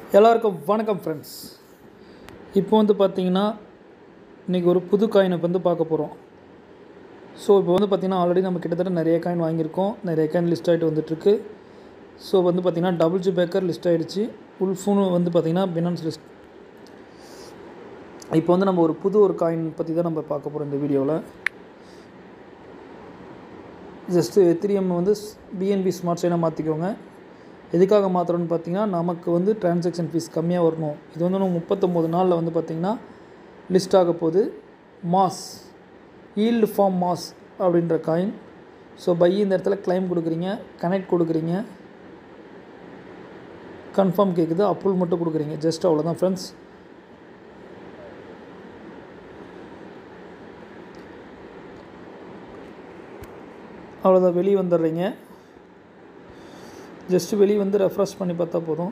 எல்லாருக்கும் வணக்கம் ஃப்ரெண்ட்ஸ் இப்போ வந்து பார்த்தீங்கன்னா இன்றைக்கி ஒரு புது காயினை வந்து பார்க்க போகிறோம் ஸோ இப்போ வந்து பார்த்திங்கன்னா ஆல்ரெடி நம்ம கிட்டத்தட்ட நிறைய காயின் வாங்கியிருக்கோம் நிறைய காயின் லிஸ்ட் ஆகிட்டு வந்துட்டுருக்கு ஸோ வந்து பார்த்திங்கன்னா டபுள் ஜி பேக்கர் லிஸ்ட் ஆகிடுச்சு உல்ஃபுன்னு வந்து பார்த்திங்கன்னா பினான்ஸ் லிஸ்ட் இப்போ வந்து நம்ம ஒரு புது ஒரு காயின் பற்றி தான் நம்ம பார்க்க போகிறோம் இந்த வீடியோவில் ஜஸ்ட்டு எத்திரியம் வந்து பிஎன்பி ஸ்மார்ட் செயினாக மாற்றிக்கோங்க எதுக்காக மாற்றுறோன்னு பார்த்தீங்கன்னா நமக்கு வந்து டிரான்சாக்ஷன் ஃபீஸ் கம்மியாக வரணும் இது வந்து இன்னும் முப்பத்தொம்போது நாளில் வந்து பார்த்திங்கன்னா லிஸ்ட் ஆக போகுது மாஸ் ஈல்டு ஃபார்ம் மாஸ் அப்படின்ற காயின் ஸோ பை இந்த இடத்துல கிளைம் கொடுக்குறீங்க கனெக்ட் கொடுக்குறீங்க கன்ஃபார்ம் கேட்குது அப்ரூவல் மட்டும் கொடுக்குறீங்க ஜஸ்ட் அவ்வளோதான் ஃப்ரெண்ட்ஸ் அவ்வளோதான் வெளியே வந்துடுறீங்க ஜஸ்ட்டு வெளியே வந்து ரெஃப்ரெஷ் பண்ணி பார்த்தா போதும்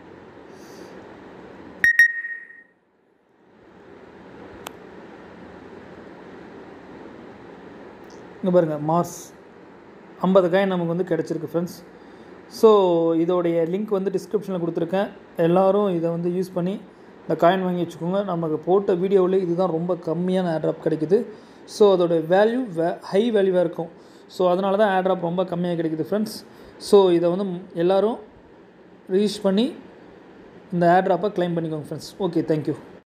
இங்கே பாருங்கள் மார்ஸ் ஐம்பது காயின் நமக்கு வந்து கிடச்சிருக்கு ஃப்ரெண்ட்ஸ் ஸோ இதோடைய லிங்க் வந்து டிஸ்கிரிப்ஷனில் கொடுத்துருக்கேன் எல்லோரும் இதை வந்து யூஸ் பண்ணி இந்த காயின் வாங்கி வச்சுக்கோங்க நமக்கு போட்ட வீடியோவில் இதுதான் ரொம்ப கம்மியான ஆட்ராப் கிடைக்குது ஸோ அதோட வேல்யூ வே ஹை வேல்யூவாக இருக்கும் ஸோ அதனால தான் ஆட்ராப் ரொம்ப கம்மியாக கிடைக்குது ஃப்ரெண்ட்ஸ் ஸோ இதை வந்து எல்லோரும் ரீச் பண்ணி இந்த ஆட்ராப்பை க்ளைம் பண்ணிக்கோங்க ஃப்ரெண்ட்ஸ் ஓகே தேங்க்யூ